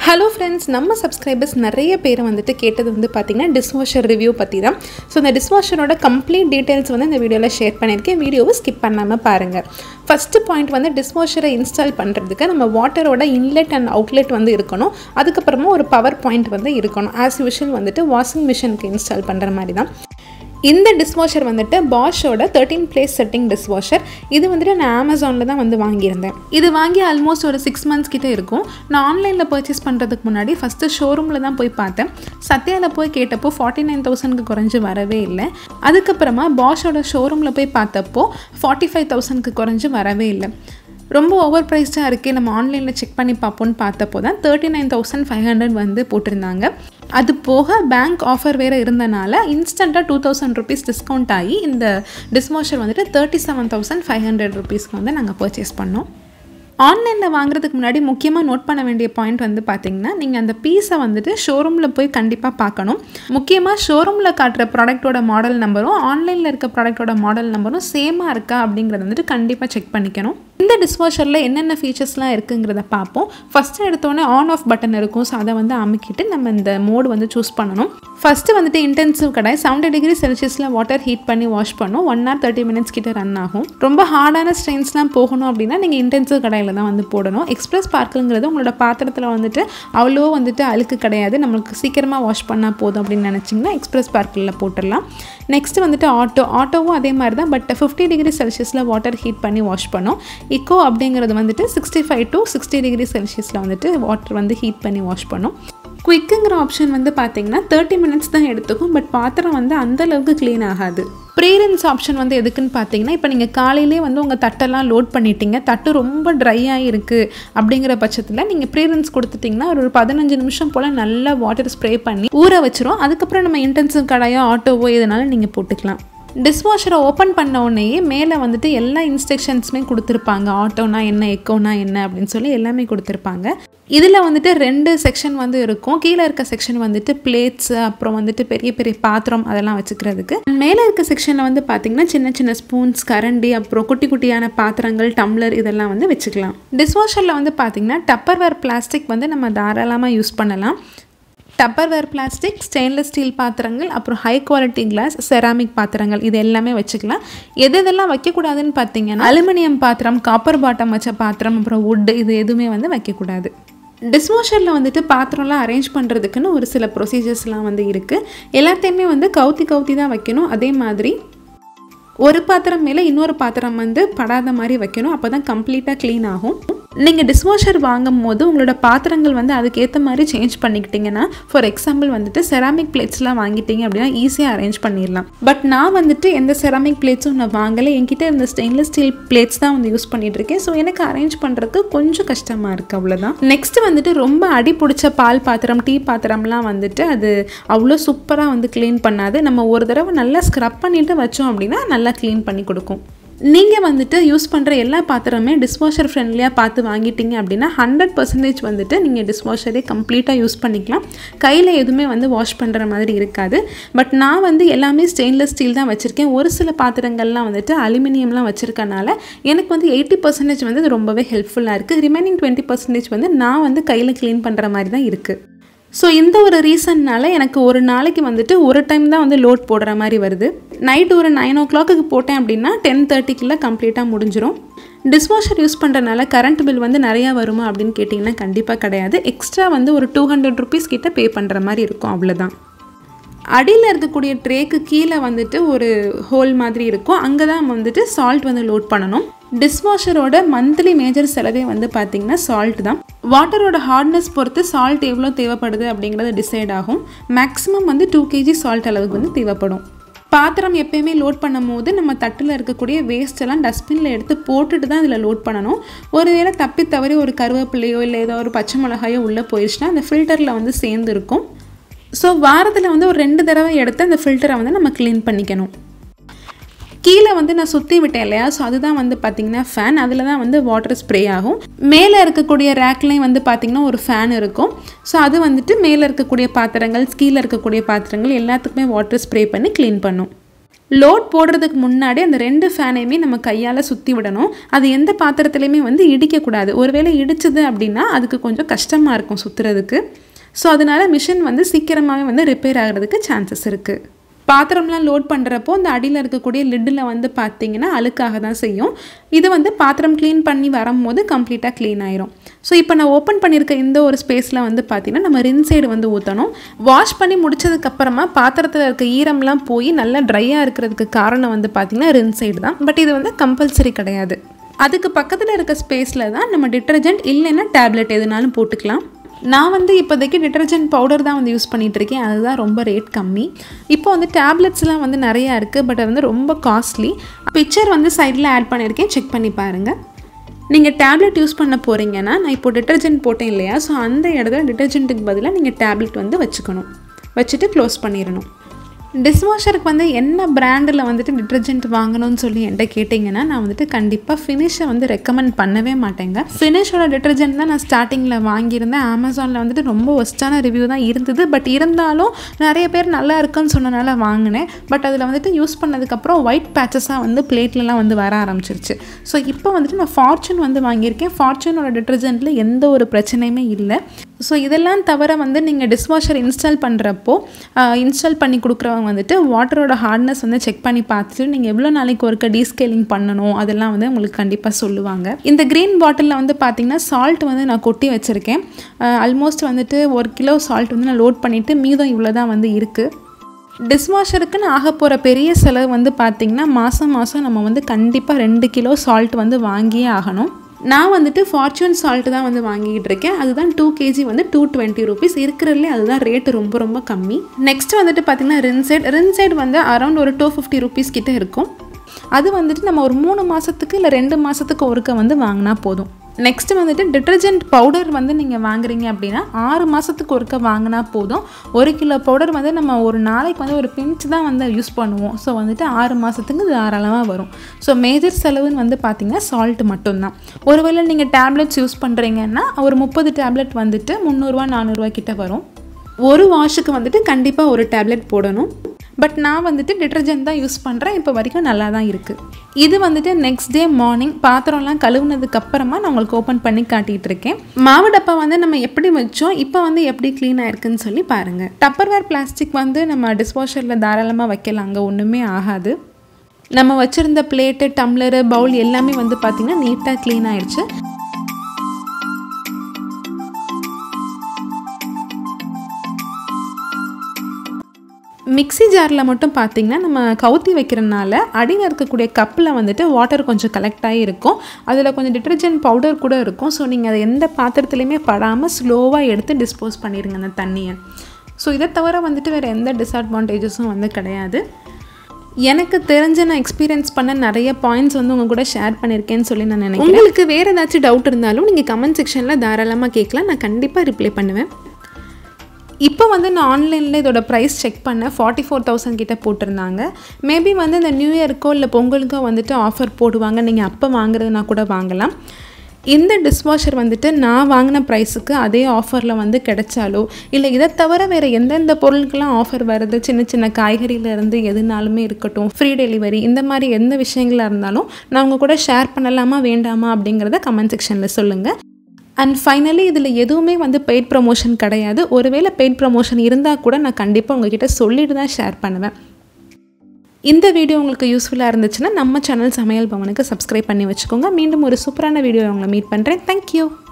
hello friends நம்ம subscribers நிறைய பேர் வந்துட்டு கேட்டது வந்து பார்த்திங்கன்னா டிஷ்வாஷர் ரிவ்யூ பற்றி தான் ஸோ இந்த டிஷ்வாஷரோட கம்ப்ளீட் டீட்டெயில்ஸ் வந்து இந்த வீடியோவில் ஷேர் பண்ணியிருக்கேன் வீடியோவை ஸ்கிப் பண்ணாமல் பாருங்கள் ஃபஸ்ட்டு பாயிண்ட் வந்து டிஷ்வாஷரை இன்ஸ்டால் பண்ணுறதுக்கு நம்ம வாட்டரோட இன்லெட் அண்ட் அவுட்லெட் வந்து இருக்கணும் அதுக்கப்புறமா ஒரு பவர் பாயிண்ட் வந்து இருக்கணும் ஆஸ் யூஷுவல் வந்துட்டு வாஷிங் மிஷினுக்கு இன்ஸ்டால் பண்ணுற மாதிரி தான் இந்த டிஷ்வாஷர் வந்துட்டு பாஷோட தேர்ட்டீன் பிளேஸ் செட்டிங் டிஷ்வாஷர் இது வந்துட்டு நான் அமேசானில் தான் வந்து வாங்கியிருந்தேன் இது வாங்கி ஆல்மோஸ்ட் ஒரு சிக்ஸ் மந்த்ஸ் கிட்டே இருக்கும் நான் ஆன்லைனில் பர்ச்சேஸ் பண்ணுறதுக்கு முன்னாடி ஃபஸ்ட்டு ஷோரூமில் தான் போய் பார்த்தேன் சத்யாவில் போய் கேட்டப்போ ஃபார்ட்டி நைன் தௌசண்ட்க்கு குறைஞ்சி வரவே இல்லை அதுக்கப்புறமா பாஷோட ஷோரூமில் போய் பார்த்தப்போ ஃபார்ட்டி ஃபைவ் தௌசண்ட்க்கு குறைஞ்சி வரவே இல்லை ரொம்ப ஓவர் ப்ரைஸ்டாக இருக்கே நம்ம ஆன்லைனில் செக் பண்ணி பார்ப்போம்னு பார்த்தப்போ தான் thirty nine thousand five hundred வந்து போட்டிருந்தாங்க அது போக பேங்க் ஆஃபர் வேறு இருந்தனால இன்ஸ்டண்ட்டாக டூ தௌசண்ட் ருபீஸ் டிஸ்கவுண்ட் ஆகி இந்த டிஸ்வாஷர் வந்துட்டு thirty seven thousand five hundred ருபீஸ்க்கு வந்து நாங்கள் பர்ச்சேஸ் பண்ணோம் ஆன்லைனில் வாங்குறதுக்கு முன்னாடி முக்கியமாக நோட் பண்ண வேண்டிய பாயிண்ட் வந்து பார்த்தீங்கன்னா நீங்கள் அந்த பீஸை வந்துட்டு ஷோரூமில் போய் கண்டிப்பாக பார்க்கணும் முக்கியமாக ஷோரூமில் காட்டுற ப்ராடக்ட்டோட மாடல் நம்பரும் ஆன்லைனில் இருக்க ப்ராடக்ட்டோட மாடல் நம்பரும் சேமாக இருக்கா அப்படிங்கிறத வந்துட்டு கண்டிப்பாக செக் பண்ணிக்கணும் இந்த டிஷ்வாஷரில் என்னென்ன ஃபீச்சர்ஸ்லாம் இருக்குங்கிறத பார்ப்போம் ஃபஸ்ட்டு எடுத்தோடனே ஆன் ஆஃப் பட்டன் இருக்கும் ஸோ அதை வந்து அமுக்கிட்டு நம்ம இந்த மோடு வந்து சூஸ் பண்ணணும் ஃபஸ்ட்டு வந்துட்டு இன்டென்சிவ் கடை செவன்டி டிகிரி செல்சியஸில் வாட்டர் ஹீட் பண்ணி வாஷ் பண்ணும் ஒன் ஹவர் தேர்ட்டி மினிட்ஸ் கிட்ட ரன் ஆகும் ரொம்ப ஹார்டான ஸ்ட்ரெயின்ஸ்லாம் போகணும் அப்படின்னா நீங்கள் இன்டென்சிவ் கடையில் தான் வந்து போடணும் எக்ஸ்பிரஸ் பார்க்குங்கிறது உங்களோட பாத்திரத்தில் வந்துட்டு அவ்வளோ வந்துட்டு அழுக்கு கிடையாது நம்மளுக்கு சீக்கிரமாக வாஷ் பண்ணால் போதும் அப்படின்னு நினச்சிங்கன்னா எக்ஸ்பிரஸ் பார்க்கில் போட்டுடலாம் நெக்ஸ்ட் வந்துட்டு ஆட்டோ ஆட்டோவும் அதே மாதிரி தான் பட் ஃபிஃப்டி டிகிரி செல்சியஸில் வாட்டர் ஹீட் பண்ணி வாஷ் பண்ணும் இக்கோ அப்படிங்கிறது வந்துட்டு sixty five to sixty degree செல்சியஸில் வந்துட்டு வாட்டர் வந்து ஹீட் பண்ணி வாஷ் பண்ணும் குயிக்குங்கிற ஆப்ஷன் வந்து பார்த்தீங்கன்னா தேர்ட்டி மினிட்ஸ் தான் எடுத்துக்கும் பட் பாத்திரம் வந்து அந்தளவுக்கு க்ளீன் ஆகாது ப்ரீரன்ஸ் ஆப்ஷன் வந்து எதுக்குன்னு பார்த்தீங்கன்னா இப்போ நீங்கள் காலையிலே வந்து உங்கள் தட்டெல்லாம் லோட் பண்ணிட்டீங்க தட்டு ரொம்ப ட்ரையாக இருக்குது அப்படிங்கிற பட்சத்தில் நீங்கள் ப்ரீரன்ஸ் கொடுத்துட்டிங்கன்னா ஒரு பதினஞ்சு நிமிஷம் போல் நல்லா வாட்டர் ஸ்ப்ரே பண்ணி ஊற வச்சிரும் அதுக்கப்புறம் நம்ம இன்டென்சிவ் கடையோ ஆட்டோவோ எதனாலும் நீங்கள் போட்டுக்கலாம் டிஷ்வாஷரை ஓப்பன் பண்ண உடனேயே மேலே வந்துட்டு எல்லா இன்ஸ்ட்ரக்ஷன்ஸுமே கொடுத்துருப்பாங்க ஆட்டோனா என்ன எக்கோனா என்ன அப்படின்னு சொல்லி எல்லாமே கொடுத்துருப்பாங்க இதில் வந்துட்டு ரெண்டு செக்ஷன் வந்து இருக்கும் கீழே இருக்க செக்ஷன் வந்துட்டு பிளேட்ஸு அப்புறம் வந்துட்டு பெரிய பெரிய பாத்திரம் அதெல்லாம் வச்சுக்கிறதுக்கு மேலே இருக்க செக்ஷனில் வந்து பார்த்திங்கன்னா சின்ன சின்ன ஸ்பூன்ஸ் கரண்டி அப்புறம் குட்டி குட்டியான பாத்திரங்கள் டம்ளர் இதெல்லாம் வந்து வச்சுக்கலாம் டிஷ்வாஷரில் வந்து பார்த்திங்கன்னா டப்பர்வேர் பிளாஸ்டிக் வந்து நம்ம தாராளமாக யூஸ் பண்ணலாம் டப்பர்வேர் பிளாஸ்டிக் ஸ்டெயின்லெஸ் ஸ்டீல் பாத்திரங்கள் அப்புறம் ஹை குவாலிட்டி கிளாஸ் செராமிக் பாத்திரங்கள் இது எல்லாமே வச்சுக்கலாம் எது எதெல்லாம் வைக்கக்கூடாதுன்னு பார்த்தீங்கன்னா அலுமினியம் பாத்திரம் காப்பர் பாட்டம் வச்ச பாத்திரம் அப்புறம் வுட்டு இது எதுவுமே வந்து வைக்கக்கூடாது டிஷ்வாஷரில் வந்துட்டு பாத்திரம்லாம் அரேஞ்ச் பண்ணுறதுக்குன்னு ஒரு சில ப்ரொசீஜர்ஸ்லாம் வந்து இருக்குது எல்லாத்தையுமே வந்து கவுத்தி கவுத்தி தான் வைக்கணும் அதே மாதிரி ஒரு பாத்திரம் மேலே இன்னொரு பாத்திரம் வந்து படாத மாதிரி வைக்கணும் அப்போ தான் கம்ப்ளீட்டாக க்ளீன் ஆகும் நீங்கள் டிஷ்வாஷர் வாங்கும் போது உங்களோட பாத்திரங்கள் வந்து அதுக்கேற்ற மாதிரி சேஞ்ச் பண்ணிக்கிட்டிங்கன்னா ஃபார் எக்ஸாம்பிள் வந்துட்டு செராமிக் பிளேட்ஸ்லாம் வாங்கிட்டீங்க அப்படின்னா ஈஸியாக அரேஞ்ச் பண்ணிடலாம் பட் நான் வந்துட்டு எந்த செராமிக் பிளேட்ஸும் நான் வாங்கலை என்கிட்ட இந்த ஸ்டெயின்லெஸ் ஸ்டீல் பிளேட்ஸ் தான் வந்து யூஸ் பண்ணிட்டு இருக்கேன் ஸோ எனக்கு அரேஞ்ச் பண்ணுறதுக்கு கொஞ்சம் கஷ்டமாக இருக்குது அவ்வளோதான் நெக்ஸ்ட் வந்துட்டு ரொம்ப அடி பிடிச்ச பால் பாத்திரம் டீ பாத்திரம்லாம் வந்துட்டு அது அவ்வளோ சூப்பராக வந்து க்ளீன் பண்ணாது நம்ம ஒரு தடவை நல்லா ஸ்க்ரப் பண்ணிட்டு வச்சோம் அப்படின்னா நல்லா க்ளீன் பண்ணி கொடுக்கும் நீங்கள் வந்துட்டு யூஸ் பண்ணுற எல்லா பாத்திரமே டிஷ்வாஷர் ஃப்ரெண்ட்லியாக பார்த்து வாங்கிட்டீங்க அப்படின்னா ஹண்ட்ரட் பர்சன்டேஜ் வந்துட்டு நீங்கள் டிஷ்வாஷரே கம்ப்ளீட்டாக யூஸ் பண்ணிக்கலாம் கையில் எதுவுமே வந்து வாஷ் பண்ணுற மாதிரி இருக்காது பட் நான் வந்து எல்லாமே ஸ்டெயின்லெஸ் ஸ்டீல் தான் வச்சுருக்கேன் ஒரு சில பாத்திரங்கள்லாம் வந்துட்டு அலுமினியம்லாம் வச்சுருக்கனால எனக்கு வந்து எயிட்டி பர்சன்டேஜ் வந்து இது ரொம்பவே ஹெல்ப்ஃபுல்லாக இருக்குது ரிமைனிங் டுவெண்ட்டி பர்சன்டேஜ் வந்து நான் வந்து கையில் க்ளீன் பண்ணுற மாதிரி தான் இருக்குது ஸோ இந்த ஒரு ரீசன்னால் எனக்கு ஒரு நாளைக்கு வந்துட்டு ஒரு டைம் தான் வந்து லோட் போடுற மாதிரி வருது நைட் ஒரு நைன் ஓ கிளாக்கு போட்டேன் அப்படின்னா டென் தேர்ட்டிக்குள்ளே கம்ப்ளீட்டாக முடிஞ்சிடும் டிஷ்வாஷர் யூஸ் பண்ணுறனால கரண்ட் பில் வந்து நிறையா வருமா அப்படின்னு கேட்டிங்கன்னா கண்டிப்பாக கிடையாது எக்ஸ்ட்ரா வந்து ஒரு டூ ஹண்ட்ரட் ருபீஸ் கிட்ட பே பண்ணுற மாதிரி இருக்கும் அவ்வளோதான் அடியில் இருக்கக்கூடிய ட்ரேக்கு கீழே வந்துட்டு ஒரு ஹோல் மாதிரி இருக்கும் அங்கே தான் வந்துட்டு சால்ட் வந்து லோட் பண்ணணும் டிஷ்வாஷரோட மந்த்லி மேஜர் செலவே வந்து பார்த்திங்கன்னா சால்ட் தான் வாட்டரோட ஹார்ட்னஸ் பொறுத்து சால்ட் எவ்வளோ தேவைப்படுது அப்படிங்கிறது டிசைட் ஆகும் மேக்ஸிமம் வந்து டூ கேஜி சால்ட் அளவுக்கு வந்து தேவைப்படும் பாத்திரம் எப்பயுமே லோட் பண்ணும் போது நம்ம தட்டில் இருக்கக்கூடிய வேஸ்ட் எல்லாம் டஸ்ட்பினில் எடுத்து போட்டுட்டு தான் இதில் லோட் பண்ணணும் ஒருவேளை தப்பி தவறி ஒரு கருவேப்பிலையோ இல்லை ஏதோ ஒரு பச்சை மிளகாயோ உள்ளே போயிடுச்சுன்னா அந்த ஃபில்டரில் வந்து சேர்ந்து இருக்கும் ஸோ வாரத்தில் வந்து ஒரு ரெண்டு தடவை எடுத்து அந்த ஃபில்டரை வந்து நம்ம க்ளீன் பண்ணிக்கணும் கீழே வந்து நான் சுற்றி விட்டேன் இல்லையா ஸோ அதுதான் வந்து பார்த்திங்கன்னா ஃபேன் அதில் தான் வந்து வாட்டர் ஸ்ப்ரே ஆகும் மேலே இருக்கக்கூடிய ரேக்லேயும் வந்து பார்த்திங்கன்னா ஒரு ஃபேன் இருக்கும் ஸோ அது வந்துட்டு மேலே இருக்கக்கூடிய பாத்திரங்கள் கீழே இருக்கக்கூடிய பாத்திரங்கள் எல்லாத்துக்குமே வாட்டர் ஸ்ப்ரே பண்ணி க்ளீன் பண்ணும் லோட் போடுறதுக்கு முன்னாடி அந்த ரெண்டு ஃபேனையுமே நம்ம கையால் சுற்றி விடணும் அது எந்த பாத்திரத்துலையுமே வந்து இடிக்கக்கூடாது ஒருவேளை இடிச்சுது அப்படின்னா அதுக்கு கொஞ்சம் கஷ்டமாக இருக்கும் சுற்றுறதுக்கு ஸோ அதனால மிஷின் வந்து சீக்கிரமாகவே வந்து ரிப்பேர் ஆகிறதுக்கு சான்சஸ் இருக்குது பாத்திரம்லாம் லோட் பண்ணுறப்போ அந்த அடியில் இருக்கக்கூடிய லிட்டில் வந்து பார்த்தீங்கன்னா அழுக்காக தான் செய்யும் இது வந்து பாத்திரம் க்ளீன் பண்ணி வரும்போது கம்ப்ளீட்டாக க்ளீன் ஆயிரும் ஸோ இப்போ நான் ஓப்பன் பண்ணியிருக்க இந்த ஒரு ஸ்பேஸில் வந்து பார்த்தீங்கன்னா நம்ம ரின்சைடு வந்து ஊற்றணும் வாஷ் பண்ணி முடிச்சதுக்கப்புறமா பாத்திரத்தில் இருக்க ஈரம்லாம் போய் நல்லா ட்ரையாக இருக்கிறதுக்கு காரணம் வந்து பார்த்திங்கன்னா ரின்சைடு தான் பட் இது வந்து கம்பல்சரி கிடையாது அதுக்கு பக்கத்தில் இருக்க ஸ்பேஸில் தான் நம்ம டிட்டர்ஜென்ட் இல்லைன்னா டேப்லெட் எதுனாலும் போட்டுக்கலாம் நான் வந்து இப்போதைக்கு டிட்டர்ஜென்ட் பவுடர் தான் வந்து யூஸ் பண்ணிகிட்டு இருக்கேன் அதுதான் ரொம்ப ரேட் கம்மி இப்போ வந்து டேப்லெட்ஸ்லாம் வந்து நிறையா இருக்குது பட் அது வந்து ரொம்ப காஸ்ட்லி பிக்சர் வந்து சைடில் ஆட் பண்ணியிருக்கேன் செக் பண்ணி பாருங்கள் நீங்கள் டேப்லெட் யூஸ் பண்ண போகிறீங்கன்னா நான் இப்போ டிட்டர்ஜென்ட் போட்டேன் இல்லையா ஸோ அந்த இடத்துல டிட்டர்ஜென்ட்டுக்கு பதிலாக நீங்கள் டேப்லெட் வந்து வச்சுக்கணும் வச்சுட்டு க்ளோஸ் பண்ணிடணும் டிஷ்வாஷருக்கு வந்து என்ன பிராண்டில் வந்துட்டு டிட்டர்ஜென்ட் வாங்கணும்னு சொல்லி என்கிட்ட கேட்டிங்கன்னா நான் வந்துட்டு கண்டிப்பாக ஃபினிஷை வந்து ரெக்கமெண்ட் பண்ணவே மாட்டேங்க ஃபினிஷோட டிட்டர்ஜென்ட் தான் நான் ஸ்டார்டிங்கில் வாங்கியிருந்தேன் அமேசானில் வந்துட்டு ரொம்ப ஒஸ்ட்டான ரிவ்யூ தான் இருந்தது பட் இருந்தாலும் நிறைய பேர் நல்லா இருக்குன்னு சொன்னனால வாங்கினேன் பட் அதில் வந்துட்டு யூஸ் பண்ணதுக்கப்புறம் ஒயிட் பேச்சஸாக வந்து பிளேட்லலாம் வந்து வர ஆரம்பிச்சிருச்சு ஸோ இப்போ வந்துட்டு நான் ஃபார்ச்சூன் வந்து வாங்கியிருக்கேன் ஃபார்ச்சூனோட டிட்டர்ஜென்ட்டில் எந்த ஒரு பிரச்சனையுமே இல்லை ஸோ இதெல்லாம் தவிர வந்து நீங்கள் டிஷ்வாஷர் இன்ஸ்டால் பண்ணுறப்போ இன்ஸ்டால் பண்ணி கொடுக்குறவங்க வந்துட்டு வாட்டரோட ஹார்ட்னஸ் வந்து செக் பண்ணி பார்த்துட்டு நீங்கள் எவ்வளோ நாளைக்கு ஒருக்க டீஸ்கேலிங் பண்ணணும் அதெல்லாம் வந்து உங்களுக்கு கண்டிப்பாக சொல்லுவாங்க இந்த க்ரீன் பாட்டிலில் வந்து பார்த்தீங்கன்னா சால்ட் வந்து நான் கொட்டி வச்சுருக்கேன் ஆல்மோஸ்ட் வந்துட்டு ஒரு கிலோ சால்ட் வந்து நான் லோட் பண்ணிவிட்டு மீதம் இவ்வளோ தான் வந்து இருக்குது டிஷ்வாஷருக்குன்னு ஆக போகிற பெரிய செலவு வந்து பார்த்திங்கன்னா மாதம் மாதம் நம்ம வந்து கண்டிப்பாக ரெண்டு கிலோ சால்ட் வந்து வாங்கியே ஆகணும் நான் வந்துட்டு ஃபார்ச்சூன் சால்ட் தான் வந்து வாங்கிக்கிட்டு இருக்கேன் அதுதான் டூ கேஜி வந்து டூ டுவெண்ட்டி ருபீஸ் இருக்கிறதுலே அதுதான் ரேட்டு ரொம்ப ரொம்ப கம்மி நெக்ஸ்ட் வந்துட்டு பார்த்திங்கன்னா ரின்சைட் ரின்சைட் வந்து அரௌண்ட் ஒரு டூ ஃபிஃப்டி ருபீஸ் கிட்ட இருக்கும் அது வந்துட்டு நம்ம ஒரு மூணு மாதத்துக்கு இல்லை ரெண்டு மாதத்துக்கு ஒருக்க வந்து வாங்கினா போதும் நெக்ஸ்ட் வந்துட்டு டிட்டர்ஜென்ட் பவுடர் வந்து நீங்கள் வாங்குறீங்க அப்படின்னா ஆறு மாதத்துக்கு ஒருக்க வாங்கினா போதும் ஒரு கிலோ பவுடர் வந்து நம்ம ஒரு நாளைக்கு வந்து ஒரு பிஞ்ச் தான் வந்து யூஸ் பண்ணுவோம் ஸோ வந்துட்டு ஆறு மாதத்துக்கு தாராளமாக வரும் ஸோ மேஜர் செலவுன்னு வந்து பார்த்திங்கன்னா சால்ட் மட்டும்தான் ஒருவேளை நீங்கள் டேப்லெட்ஸ் யூஸ் பண்ணுறீங்கன்னா ஒரு முப்பது டேப்லெட் வந்துட்டு முந்நூறுரூவா நானூறுரூவா கிட்ட வரும் ஒரு வாஷுக்கு வந்துட்டு கண்டிப்பாக ஒரு டேப்லெட் போடணும் பட் நான் வந்துட்டு டிட்டர்ஜென்ட் தான் யூஸ் பண்ணுறேன் இப்போ வரைக்கும் நல்லா தான் இருக்குது இது வந்துட்டு நெக்ஸ்ட் டே மார்னிங் பாத்திரம்லாம் கழுவுனதுக்கு அப்புறமா நான் உங்களுக்கு ஓப்பன் பண்ணி காட்டிகிட்டு இருக்கேன் மாவு டப்பா வந்து நம்ம எப்படி வச்சோம் இப்போ வந்து எப்படி க்ளீன் ஆயிருக்குன்னு சொல்லி பாருங்கள் டப்பர்வேர் பிளாஸ்டிக் வந்து நம்ம டிஸ்வாஷரில் தாராளமாக வைக்கலாங்க ஒன்றுமே ஆகாது நம்ம வச்சுருந்த பிளேட்டு டம்ளரு பவுல் எல்லாமே வந்து பார்த்திங்கன்னா நீட்டாக க்ளீன் ஆயிடுச்சு மிக்ஸி ஜாரில் மட்டும் பார்த்தீங்கன்னா நம்ம கவுத்தி வைக்கிறனால அடியில் இருக்கக்கூடிய கப்பில் வந்துட்டு வாட்டர் கொஞ்சம் கலெக்ட் ஆகி இருக்கும் அதில் கொஞ்சம் டிட்டர்ஜென்ட் பவுடர் கூட இருக்கும் ஸோ நீங்கள் அதை எந்த பாத்திரத்துலையுமே படாமல் ஸ்லோவாக எடுத்து டிஸ்போஸ் பண்ணிடுங்க அந்த தண்ணியை ஸோ இதை தவிர வந்துட்டு வேறு எந்த டிஸ்அட்வான்டேஜஸும் வந்து கிடையாது எனக்கு தெரிஞ்ச நான் எக்ஸ்பீரியன்ஸ் பண்ண நிறைய பாயிண்ட்ஸ் வந்து உங்கள் கூட ஷேர் பண்ணியிருக்கேன்னு சொல்லி நான் நினைக்கிறேன் உங்களுக்கு வேறு ஏதாச்சும் டவுட் இருந்தாலும் நீங்கள் கமெண்ட் செக்ஷனில் தாராளமாக கேட்கலாம் நான் கண்டிப்பாக ரிப்ளை பண்ணுவேன் இப்போ வந்து நான் ஆன்லைனில் இதோட ப்ரைஸ் செக் பண்ணேன் ஃபார்ட்டி ஃபோர் தௌசண்ட் கிட்ட போட்டிருந்தாங்க மேபி வந்து இந்த நியூ இயர்க்கோ இல்லை பொங்கலுக்கோ வந்துட்டு ஆஃபர் போடுவாங்க நீங்கள் அப்போ வாங்குறதுனா கூட வாங்கலாம் இந்த டிஷ்வாஷர் வந்துட்டு நான் வாங்கின ப்ரைஸுக்கு அதே ஆஃபரில் வந்து கிடைச்சாலோ இல்லை இதை தவிர வேறு எந்தெந்த பொருளுக்கெல்லாம் ஆஃபர் வருது சின்ன சின்ன காய்கறியிலேருந்து எதுனாலுமே இருக்கட்டும் ஃப்ரீ டெலிவரி இந்த மாதிரி எந்த விஷயங்களாக இருந்தாலும் நான் உங்கள் கூட ஷேர் பண்ணலாமா வேண்டாமா அப்படிங்கிறத கமெண்ட் செக்ஷனில் சொல்லுங்கள் அண்ட் ஃபைனலி இதில் எதுவுமே வந்து பெய்ட் ப்ரமோஷன் கிடையாது ஒருவேளை பெய்ட் ப்ரமோஷன் இருந்தால் கூட நான் கண்டிப்பாக உங்ககிட்ட சொல்லிட்டு தான் ஷேர் பண்ணுவேன் இந்த வீடியோ உங்களுக்கு யூஸ்ஃபுல்லாக இருந்துச்சுன்னா நம்ம சேனல் சமையல் பவனுக்கு சப்ஸ்கிரைப் பண்ணி வச்சுக்கோங்க மீண்டும் ஒரு சூப்பரான வீடியோ உங்களை மீட் பண்ணுறேன் தேங்க்யூ